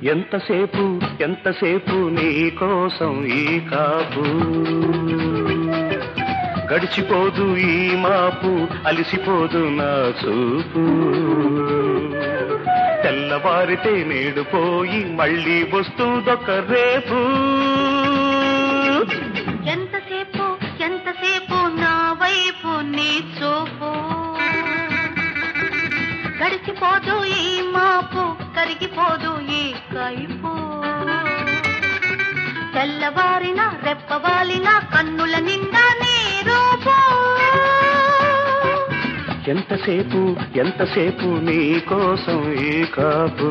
ఎంతసేపు ఎంతసేపు నీ కోసం ఈ కాపు గడిచిపోదు ఈ మాపు అలిసిపోదు నా చూపు తెల్లవారితే నేడు పోయి మళ్ళీ వస్తుందొక రేపు ఎంతసేపు ఎంతసేపు నా వైపు నీ చూపు గడిచిపోదు ఈ మాపు కరిగిపోదు ఈ కైపు తెల్లవారిన రెప్పవాలిన కన్నుల నిండా నీ రూపు ఎంతసేపు ఎంతసేపు నీ కోసం ఈ కాపు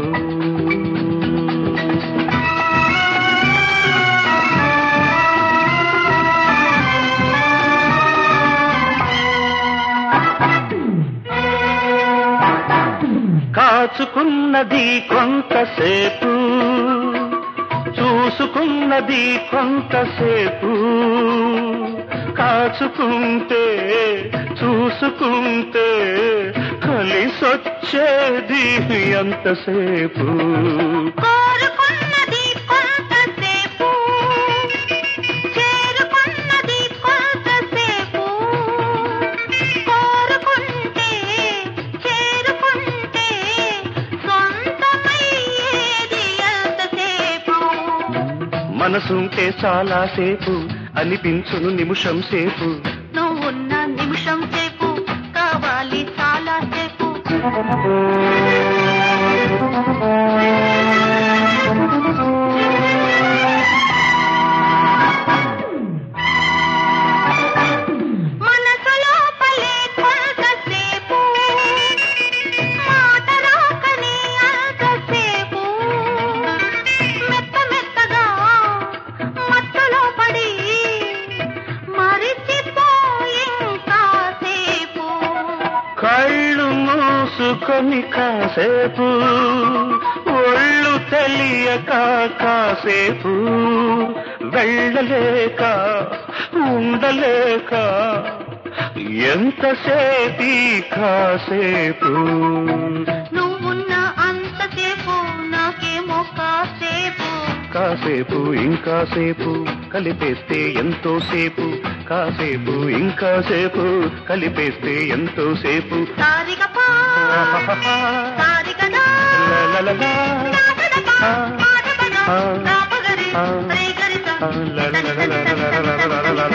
కాచుకున్నది కొంతసేపు చూసుకున్నది కొంతసేపు కాచుకుంటే చూసుకుంటే కలిసొచ్చేది ఎంతసేపు కోరుకున్నది కొంతసేపు చేరుకున్నది కొంతసేపు కోరుకుంటే చేరుకుంటే సొంతమయ్యేది ఎంతసేపు మనసుంటే చాలాసేపు అనిపించును నిమిషం సేపు నువ్వున్న నిమిషం సేపు కావాలి చాలా సేపు మనసులో పలే కొంతసేపు మాట రాకనే అంతసేపు మెత్త మెత్తగా మత్తులో పడి మరిచిపోయింకాసేపు కళ్ళు మూసుకొని కాసేపు ఒళ్ళు తెలియక కాసేపు వెళ్ళలేక ఉండలేక ఎంతసేపీ కాసేపు నువ్వున్న అంతసేపు నాకేమో కాసేపు కాసేపు ఇంకాసేపు కలిపేస్తే ఎంతో సేపు కాసేపు ఇంకాసేపు కలిపేస్తే ఎంతో సేపు సారిగా పా సారిగా నా లలలలా. నాదనగా ఆ. పాడబగా ఆ. రాపగరి ఆ. రేగరిస లలలలలలలలలలల.